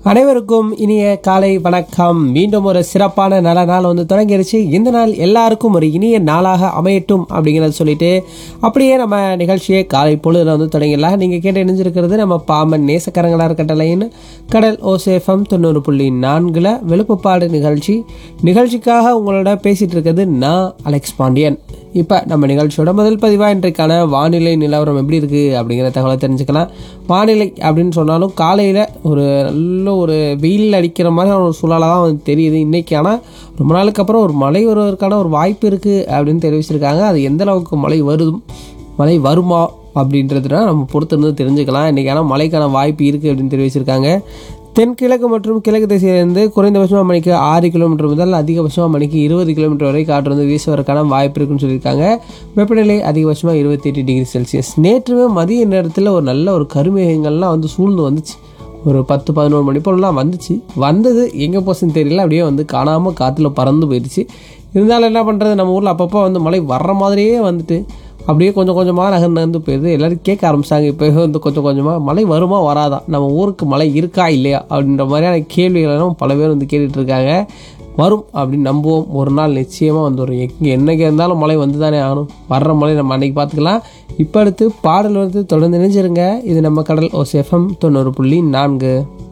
அனைவருக்கும் இனிய காலை வணக்கம் மீண்டும் ஒரு சிறப்பான நல்ல நாள் வந்து தொடங்கிருச்சு இந்த நாள் எல்லாருக்கும் ஒரு இனிய நாளாக அமையட்டும் அப்படிங்கிறத சொல்லிட்டு அப்படியே நம்ம நிகழ்ச்சியை காலை பொழுதுல வந்து தொடங்கிடலாம் நீங்க கேட்டு இணைஞ்சிருக்கிறது நம்ம பாமன் நேசக்கரங்களா இருக்கட்டலைன்னு கடல் ஓசேஃபம் தொண்ணூறு புள்ளி நான்குல வெளுப்புப்பாடு நிகழ்ச்சி நிகழ்ச்சிக்காக உங்களோட பேசிட்டு இருக்கிறது நான் அலெக்ஸ் பாண்டியன் இப்போ நம்ம நிகழ்ச்சியோட முதல் பதிவாக இன்றைக்கான வானிலை நிலவரம் எப்படி இருக்குது அப்படிங்கிற தகவலை தெரிஞ்சுக்கலாம் வானிலை அப்படின்னு சொன்னாலும் காலையில் ஒரு நல்ல ஒரு வெயில் அடிக்கிற மாதிரி ஒரு சூழலாக தான் வந்து தெரியுது இன்றைக்கி ஆனால் ரொம்ப நாளுக்கு அப்புறம் ஒரு மழை வருவதற்கான ஒரு வாய்ப்பு இருக்குது அப்படின்னு தெரிவிச்சிருக்காங்க அது எந்த அளவுக்கு மழை வருதும் மழை வருமா அப்படின்றதுனா நம்ம பொறுத்திருந்து தெரிஞ்சுக்கலாம் இன்றைக்கி ஆனால் மழைக்கான வாய்ப்பு இருக்குது அப்படின்னு தெரிவிச்சிருக்காங்க தென்கிழக்கு மற்றும் கிழக்கு திசையிலிருந்து குறைந்தபட்சமாக மணிக்கு ஆறு கிலோமீட்டர் முதல் அதிகபட்சமாக மணிக்கு இருபது கிலோமீட்டர் வரை காற்று வந்து வீசுவதற்கான வாய்ப்பு இருக்குன்னு சொல்லியிருக்காங்க வெப்பநிலை அதிகபட்சமாக இருபத்தி எட்டு டிகிரி செல்சியஸ் நேற்றுமே மதிய நேரத்தில் ஒரு நல்ல ஒரு கருமேகங்கள்லாம் வந்து சூழ்ந்து வந்துச்சு ஒரு பத்து பதினோரு மணி போலலாம் வந்துச்சு வந்தது எங்கே போச்சுன்னு தெரியல அப்படியே வந்து காணாமல் காற்றுல பறந்து போயிடுச்சு இருந்தாலும் என்ன பண்ணுறது நம்ம ஊரில் அப்பப்போ வந்து மழை வர்ற மாதிரியே வந்துட்டு அப்படியே கொஞ்சம் கொஞ்சமாக நகர்ந்து நகர்ந்து போயிடுது எல்லோரும் கேட்க ஆரம்பிச்சாங்க இப்போ வந்து கொஞ்சம் கொஞ்சமாக மழை வருமா வராதா நம்ம ஊருக்கு மழை இருக்கா இல்லையா அப்படின்ற மாதிரியான கேள்விகளெல்லாம் பல பேர் வந்து கேட்டுட்டு இருக்காங்க வரும் அப்படின்னு நம்புவோம் ஒரு நாள் நிச்சயமாக வந்துடும் எங்கே என்னைக்கு இருந்தாலும் மழை வந்து தானே ஆகணும் வர்ற மழை நம்ம அன்னைக்கு பார்த்துக்கலாம் இப்போ அடுத்து பாடல் வந்து தொடர்ந்து நினைஞ்சிருங்க இது நம்ம கடல் ஓஸ் எஃப்எம் தொண்ணூறு புள்ளி நான்கு